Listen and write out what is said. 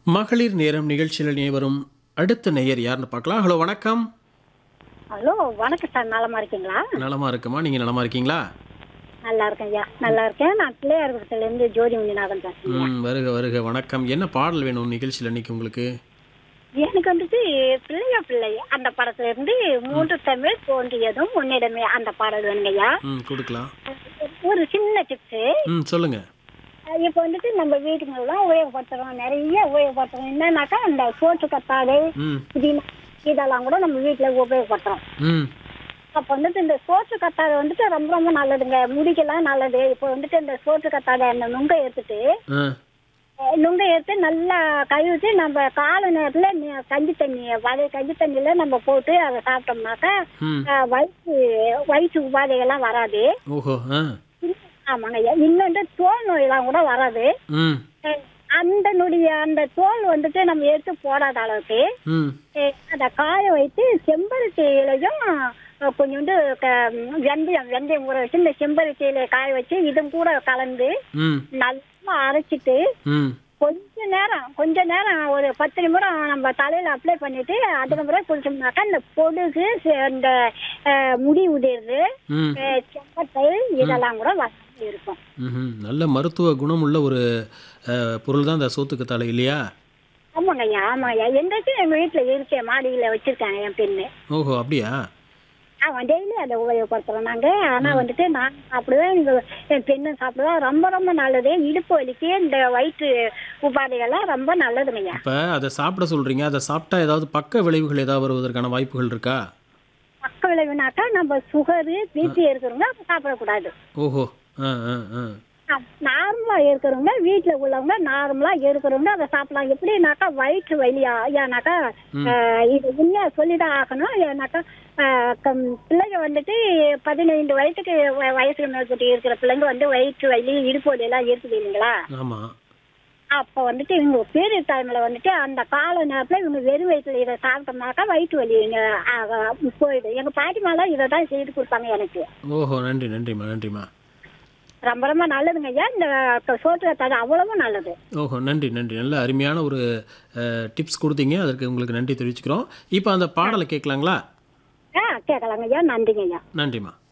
மகளிர் நேரம் நிகழ்ச்சியில் வரும் அடுத்த நேயர் யாருன்னு பார்க்கலாம் ஹலோ வணக்கம் ஹலோ வணக்கம் சார் நலமா இருக்கீங்களா நலமா இருக்குமா நீங்க நலமா இருக்கீங்களா நல்லா இருக்கேன் ஐயா நல்லா இருக்கேன் நான் பிள்ளையார்புரத்துல இருந்து ஜோதி முனிநாதன் பேசுறேன் ம் வருக வருக வணக்கம் என்ன பாடல் வேணும் நிகழ்ச்சியில் இன்னைக்கு உங்களுக்கு எனக்கு வந்துட்டு பிள்ளையா பிள்ளை அந்த படத்துல இருந்து மூன்று தமிழ் தோன்றியதும் உன்னிடமே அந்த பாடல் வேணுங்க ஐயா ம் கொடுக்கலாம் ஒரு சின்ன டிப்ஸ் ம் சொல்லுங்க இப்போ வந்துட்டு நம்ம வீட்டுங்கெல்லாம் உபயோகப்படுத்துறோம் நிறைய உபயோகப்படுத்துறோம் என்னன்னாக்கா அந்த சோற்று கத்தாழை ம் புதினா இதெல்லாம் கூட நம்ம வீட்டுல உபயோகப்படுத்துறோம் ம் அப்போ வந்துட்டு இந்த சோற்று கத்தாழை வந்துட்டு ரொம்ப ரொம்ப நல்லதுங்க முடிக்கெல்லாம் நல்லது இப்போ வந்துட்டு இந்த சோற்று கத்தாழை அந்த நுங்க எடுத்துட்டு ஆ நுங்க எடுத்து நல்லா கழுவிட்டு நம்ம காலை நேரத்தில் நி- கஞ்சி தண்ணி வடை கஞ்சி தண்ணியில நம்ம போட்டு அதை சாப்பிட்டோம்னாக்கா ம் அஹ், வயிற்று வயிற்று உபாதைகள்லாம் வராது ஓஹோ ஆ இன்னும் ஆமாங்க ஐயா இன்னொன்று தோல் நோயெல்லாம் கூட வராது ம் அஹ், அந்த நொடிய அந்த தோல் வந்துட்டு நம்ம எடுத்து போடாத அளவுக்கு ம் அஹ், அதை காய வைத்து செம்பருத்தி இலையும் அஹ், கொஞ்சோண்டு க- வெந்தயம் வெந்தயம் ஊற வச்சு இந்த செம்பருத்தி இலையை காய வச்சு இதும் கூட கலந்து ம் நல்லா அரைச்சிட்டு ம் கொஞ்ச நேரம் கொஞ்ச நேரம் ஒரு பத்து நிமிடம் நம்ம தலையில அப்ளை பண்ணிட்டு அதுக்கு பிறகு குளிச்சோம்னாக்கா இந்த பொடுகு சே- இந்த அஹ், முடி உதிர்வு ம் அஹ், செம்பட்டை இதெல்லாம் கூட வசதி இருக்கும் ம் நல்ல மருத்துவ குணமுள்ள ஒரு பொருள் தான் இந்த சோத்துக்கத்தாழை இல்லையா ஆமாங்க ஐயா ஆமாங்க ஐயா எந்தாச்சும் எங்க வீட்டுல இருக்கேன் மாடியில வச்சிருக்காங்க என் பெண்ணு ஓஹோ அப்படியா அவன் டெய்லி அதை உபயோகப்படுத்துறோம் நாங்க ஆனா வந்துட்டு நான் சாப்பிடுவேன் எங்க என் பெண்ணும் சாப்பிடுவேன் ரொம்ப ரொம்ப நல்லது இடுப்பு வலிக்கு இந்த வயிற்று உபாதைகள்லாம் ரொம்ப நல்லதுங்க ஐயா இப்போ அதை சாப்பிட சொல்றீங்க அதை சாப்பிட்டா ஏதாவது பக்க விளைவுகள் ஏதாவது வருவதற்கான வாய்ப்புகள் இருக்கா பக்க விளைவுனாக்கா நம்ம சுகரு பிபி இருக்கிறவங்க அப்ப சாப்பிடக்கூடாது ஓஹோ ஆ ஆ ஆ நார்மலா இருக்கிறவங்க வீட்டுல உள்ளவங்க நார்மலா இருக்கிறவங்க அதை சாப்பிடலாம் எப்படின்னாக்கா வயிற்று வலியா ஏன்னாக்கா ஆஹ், இது உண்மையா சொல்லிதான் ஆகணும் ஏன்னாக்கா ஆஹ், கம்- பிள்ளைங்க வந்துட்டு பதினைந்து வயசுக்கு வ- வயசுக்கு மேற்பட்டு இருக்கிற பிள்ளைங்க வந்து வயிற்று வலி இடுப்பு வலி எல்லாம் இருக்குது இல்லைங்களா ஆமாம் அப்ப வந்துட்டு இவங்க பீரியட் டைம்ல வந்துட்டு அந்த கால நேரத்துல இவங்க வெறும் வயிற்றுல இதை சாப்பிட்டோம்னாக்கா வயிற்று வலி ஆஹ், ஆஹ், போயிடும் எங்க பாட்டிமாலாம் இதை தான் செய்து கொடுப்பாங்க எனக்கு ஓஹோ நன்றி நன்றிம்மா நன்றிம்மா ரொம்ப ரொம்ப நல்லதுங்க ஐயா இந்த சோற்று தடை அவ்வளவும் நல்லது ஓஹோ நன்றி நன்றி நல்ல அருமையான ஒரு டிப்ஸ் கொடுத்தீங்க அதற்கு உங்களுக்கு நன்றி தெரிவிச்சுக்கிறோம் இப்போ அந்த பாடலை கேட்கலாங்களா ஆ கேட்கலாங்க ஐயா நன்றிங்க ஐயா நன்றிம்மா